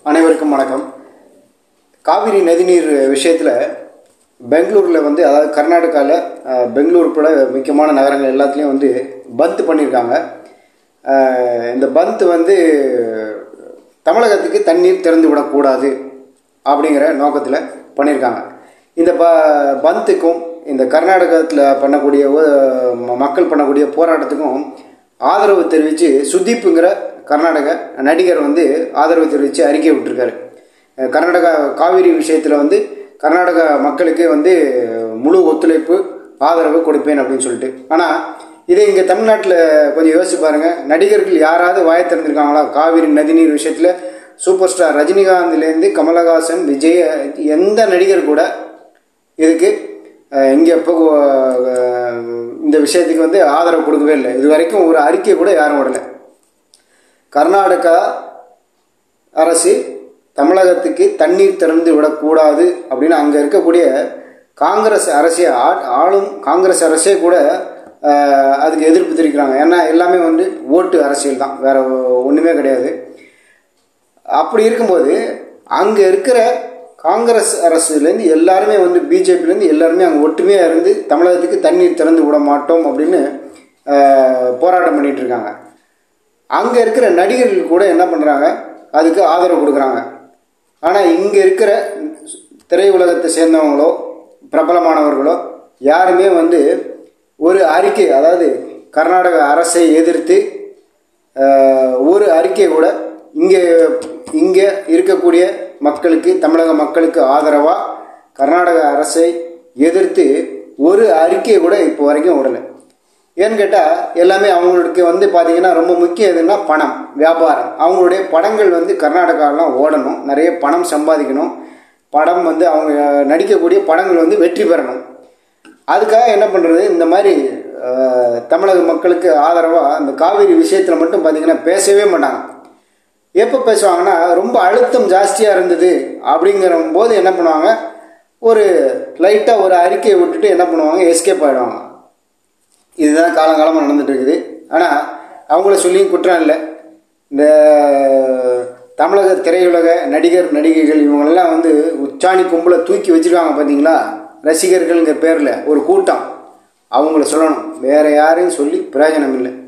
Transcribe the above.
அனைவருக்கும் வணக்கம் காவிரி நதிநீர் விஷயத்தில் பெங்களூரில் வந்து அதாவது கர்நாடகாவில் அஹ், பெங்களூர் உட்பட முக்கியமான நகரங்கள் எல்லாத்துலேயும் வந்து பந்த் பண்ணியிருக்காங்க அஹ், இந்த பந்த் வந்து தமிழகத்துக்கு தண்ணீர் திறந்து விடக்கூடாது அப்படிங்கிற நோக்கத்தில் பண்ணியிருக்காங்க இந்த ப பந்துக்கும் இந்த கர்நாடகத்தில் பண்ணக்கூடிய ஒ- ம- மக்கள் பண்ணக்கூடிய போராட்டத்துக்கும் ஆதரவு தெரிவித்து சுதீப்புங்கிற கர்நாடக நடிகர் வந்து ஆதரவு தெரிவித்து அறிக்கை விட்டிருக்காரு அஹ் கர்நாடகா காவிரி விஷயத்தில் வந்து கர்நாடக மக்களுக்கு வந்து முழு ஒத்துழைப்பு ஆதரவு கொடுப்பேன் அப்படின்னு சொல்லிட்டு ஆனால் இதே இங்கே தமிழ்நாட்டில் கொஞ்சம் யோசிச்சு பாருங்க நடிகர்கள் யாராவது வாய திறந்திருக்காங்களா காவிரி நதிநீர் விஷயத்தில் சூப்பர் ஸ்டார் ரஜினிகாந்த்லேருந்து கமலஹாசன் விஜய் எந்த நடிகர் கூட இதுக்கு அஹ், இங்கே இப்போ அஹ், இந்த விஷயத்துக்கு வந்து ஆதரவு கொடுக்கவே இல்லை இது வரைக்கும் ஒரு அறிக்கை கூட யாரும் விடலை கர்நாடகா அரசு தமிழகத்துக்கு தண்ணீர் திறந்து விடக்கூடாது அப்படின்னு அங்கே இருக்கக்கூடிய காங்கிரஸ் அரசே ஆ- ஆளும் காங்கிரஸ் அரசே கூட அஹ், அதுக்கு எதிர்ப்பு தெரிவிக்கிறாங்க ஏன்னா எல்லாமே வந்து ஓட்டு அரசியல் தான் வேற ஒன்றுமே கிடையாது அப்படி இருக்கும்போது அங்கே இருக்கிற காங்கிரஸ் அரசுலேருந்து எல்லாருமே வந்து பிஜேபிலேருந்து எல்லாருமே அங்கே ஒற்றுமையாக இருந்து தமிழகத்துக்கு தண்ணீர் திறந்து விட மாட்டோம் அப்படின்னு அஹ், போராட்டம் பண்ணிட்டு இருக்காங்க அங்கே இருக்கிற நடிகர்கள் கூட என்ன பண்ணுறாங்க அதுக்கு ஆதரவு கொடுக்குறாங்க ஆனால் இங்கே இருக்கிற திரையுலகத்தை சேர்ந்தவங்களோ பிரபலமானவர்களோ யாருமே வந்து ஒரு அறிக்கை அதாவது கர்நாடக அரசை எதிர்த்து அஹ், ஒரு அறிக்கை கூட இங்கே இங்கே இருக்கக்கூடிய மக்களுக்கு தமிழக மக்களுக்கு ஆதரவாக கர்நாடக அரசை எதிர்த்து ஒரு அறிக்கை கூட இப்போ வரைக்கும் விடலை ஏன்னு கேட்டால் எல்லாமே அவங்களுக்கு வந்து பார்த்தீங்கன்னா ரொம்ப முக்கியம் எதுன்னா பணம் வியாபாரம் அவங்களுடைய படங்கள் வந்து கர்நாடகாலாம் ஓடணும் நிறைய பணம் சம்பாதிக்கணும் படம் வந்து அவங்க நடிக்கக்கூடிய படங்கள் வந்து வெற்றி பெறணும் அதுக்காக என்ன பண்ணுறது இந்த மாதிரி அஹ், தமிழக மக்களுக்கு ஆதரவாக அந்த காவிரி விஷயத்தில் மட்டும் பார்த்தீங்கன்னா பேசவே மாட்டாங்க எப்போ பேசுவாங்கன்னா ரொம்ப அழுத்தம் ஜாஸ்தியாக இருந்தது அப்படிங்கிற போது என்ன பண்ணுவாங்க ஒரு லைட்டாக ஒரு அறிக்கையை விட்டுட்டு என்ன பண்ணுவாங்க எஸ்கேப் ஆகிடுவாங்க இதுதான் காலங்காலமாக நடந்துட்டு இருக்குது ஆனால் அவங்கள சொல்லியும் குற்றம் இல்லை இந்த தமிழக திரையுலக நடிகர் நடிகைகள் இவங்களெல்லாம் வந்து உச்சாணி கும்பலை தூக்கி வச்சிருக்காங்க பார்த்தீங்களா ரசிகர்கள்ங்கிற பேரில் ஒரு கூட்டம் அவங்கள சொல்லணும் வேற யாரையும் சொல்லி பிரயோஜனம் இல்லை